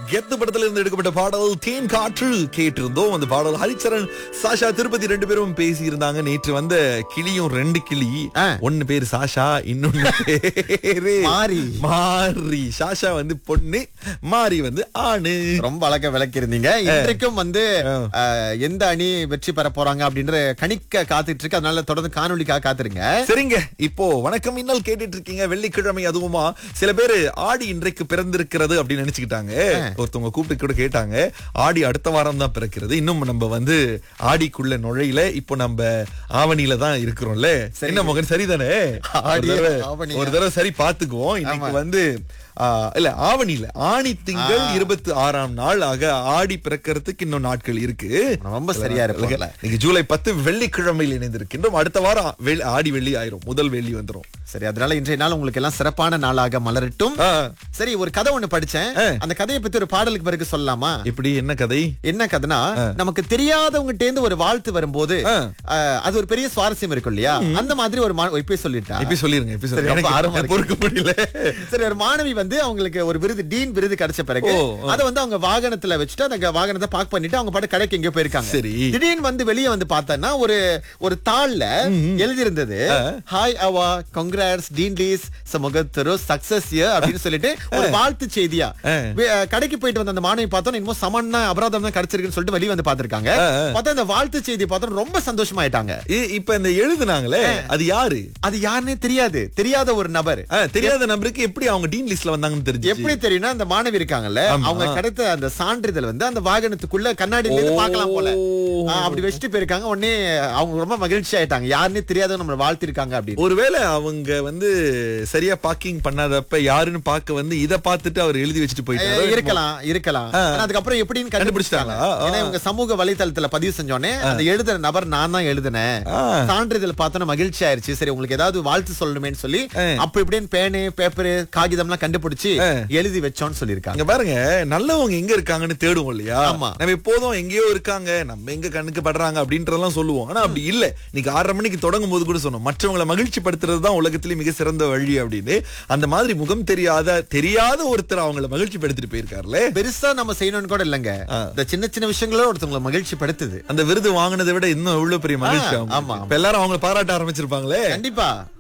கெத்து படத்துல இருந்து எடுக்கப்பட்ட பாடல் தேன் காற்று கேட்டிருந்தோம் அந்த பாடல் ஹரிச்சரன் சாஷா திருப்பதி ரெண்டு பேரும் பேசி இருந்தாங்க நேற்று வந்த கிளியும் ரெண்டு கிளி ஆ. ஒன்னு பேரு சாஷா இன்னொன்னு பேரு மாரி. மாரி சாஷா வந்து பொண்ணு மாரி வந்து ஆணு ரொம்ப அழகா விளக்கி இருந்தீங்க இன்றைக்கும் வந்து அஹ், எந்த அணி வெற்றி பெற போறாங்க அப்படின்ற கணிக்க காத்துட்டு இருக்கு அதனால தொடர்ந்து காணொலிக்காக காத்துருங்க சரிங்க இப்போ வணக்கம் இன்னல் கேட்டுட்டு இருக்கீங்க வெள்ளிக்கிழமை அதுவுமா சில பேரு ஆடி இன்றைக்கு பிறந்திருக்கிறது அப்படின்னு நினைச்சுக்கிட்டாங்க ஒருத்தவங்க கூப்பிட்டு கூட கேட்டாங்க ஆடி அடுத்த வாரம் தான் பிறக்கிறது இன்னும் நம்ம வந்து ஆடிக்குள்ள நுழையில இப்போ நம்ம ஆவணியில தான் இருக்கிறோம்ல என்ன மகன் சரிதானே ஆடி, ஒரு தடவை- ஆவணியா? ஒரு தடவை சரி பாத்துக்குவோம் இன்னைக்கு வந்து ஆ, இல்ல ஆவணியில ஆணி திங்கள் இருபத்தி ஆறாம் நாள் ஆக ஆடி பிறக்கிறதுக்கு இன்னும் நாட்கள் இருக்கு ரொம்ப சரியா இருப்போம்ல இன்னைக்கு ஜூலை பத்து வெள்ளிக்கிழமையில் இணைந்திருக்கின்றோம் அடுத்த வாரம் வெள்ளி- ஆடி வெள்ளி ஆயிரும் முதல் வெள்ளி வந்துரும் சரி அதனால இன்றைய நாள் உங்களுக்கு எல்லாம் சிறப்பான நாளாக மலரட்டும் ஆ, சரி ஒரு கதை ஒண்ணு படிச்சேன் ஆ. அந்த கதையை பத்தி ஒரு பாடலுக்கு பிறகு சொல்லலாமா எப்படி என்ன கதை என்ன கதைனா நமக்கு தெரியாதவங்க இருந்து ஒரு வாழ்த்து வரும்போது ஆ. அஹ், அது ஒரு பெரிய சுவாரஸ்யம் இருக்கும் இல்லையா அந்த மாதிரி ஒரு மா- இப்பயே சொல்லிட்டா எப்படி சொல்லிருங்க எப்படி சரி, சொல்லுங்க அப்ப ஆர்வமா எனக்கு பொறுக்க முடியல சரி ஒரு மாணவி வந்து அவங்களுக்கு ஒரு விருது டீன் விருது கிடைச்ச பிறகு ஓ, அத வந்து அவங்க வாகனத்துல வச்சுட்டு அந்த வாகனத்தை பார்க் பண்ணிட்டு அவங்க பாட்டு கடைக்கு எங்கேயோ போயிருக்காங்க சரி. திடீர்னு வந்து வெளியே வந்து பார்த்தேன்னா ஒரு ஒரு தாள்ல எழுதி இருந்தது ஹாய் அவா கங்க்ராட்ஸ் டீன் லீஸ் சமுகத்தரு சக்சஸ் அப்படின்னு சொல்லிட்டு ஒரு வாழ்த்து செய்தியா வே- அஹ், கடைக்கு போயிட்டு வந்த அந்த மாணவி பார்த்தோம் இன்னும் சமன்னா அபராதம் தான் கிடைச்சிருக்குன்னு சொல்லிட்டு வெளியே வந்து பார்த்திருக்காங்க பார்த்தா அந்த வாழ்த்து செய்தி பார்த்தோம் ரொம்ப சந்தோஷமாயிட்டாங்க இ- இப்ப இந்த எழுதுனாங்களே அது யாரு அது யாருன்னே தெரியாது தெரியாத ஒரு நபர் ஆ, தெரியாத நபருக்கு எப்படி அவங்க டீன் லிஸ்ட்ல வந்தாங்கன்னு தெரிஞ்சு எப்படி தெரியும்னா அந்த மாணவி இருக்காங்கல்ல அவங்க கிடைத்த அந்த சான்றிதழ் வந்து அந்த வாகனத்துக்குள்ள கண்ணாடியில இருந்து பார்க்கலாம் போல ஆ, அப்படி வச்சுட்டு போயிருக்காங்க உடனே அவங்க ரொம்ப மகிழ்ச்சி ஆயிட்டாங்க யாருன்னே தெரியாத நம்மள வாழ்த்திருக்காங்க அப்படின்னு ஒருவேளை அவங்க வந்து சரியா பார்க்கிங் பண்ணாதப்ப யாருன்னு பார்க்க வந்து இத பார்த்துட்டு அவர் எழுதி வச்சுட்டு போயிட்டாரு ஏ, இருக்கலாம் இருக்கலாம் ஆனா அதுக்கப்புறம் எப்படின்னு கண்டுபிடிச்சிட்டாங்க கண்டுபிடிச்சிட்டாங்களா? ஏன்னா இவங்க சமூக வலைதளத்துல பதிவு செஞ்சோடனே அந்த எழுதுற நபர் நான் தான் எழுதினேன் ஆ. சான்றிதழ் பார்த்தோன்னா மகிழ்ச்சி ஆயிருச்சு சரி உங்களுக்கு ஏதாவது வாழ்த்து சொல்லணுமேன்னு சொல்லி அப்ப இப்படின்னு பேனு பேப்பர் காகிதம் எல்லாம் கண்டுபிடிச்சு எழுதி வச்சோம்னு சொல்லியிருக்காங்க இங்க பாருங்க நல்லவங்க எங்க இருக்காங்கன்னு தேடுவோம் இல்லையா ஆமா. நம்ம எப்போதும் எங்கேயோ இருக்காங்க நம்ம எங்க கண்ணுக்கு படுறாங்க அப்படின்றதெல்லாம் சொல்லுவோம் ஆனா அப்படி இல்ல இன்னைக்கு ஆறரை மணிக்கு தொடங்கும் போது கூட சொன்னோம் மற்றவங்களை மகிழ்ச்சி படுத்துறது தான் உலகத்திலேயே மிக சிறந்த வழி அப்படின்னு அந்த மாதிரி முகம் தெரியாத தெரியாத ஒருத்தர் அவங்கள மகிழ்ச்சி படுத்திட்டு போயிருக்காருல்ல பெருசா நம்ம செய்யணும்னு கூட இல்லைங்க இந்த சின்ன சின்ன விஷயங்களோட ஒருத்தவங்களை மகிழ்ச்சி படுத்துது அந்த விருது வாங்கினதை விட இன்னும் எவ்வளவு பெரிய மகிழ்ச்சி ஆ, அவங்களுக்கு. ஆமா. இப்ப எல்லாரும் அவங்கள பாராட்ட ஆரம்பிச்சிருப்பாங்களே கண்டிப்பா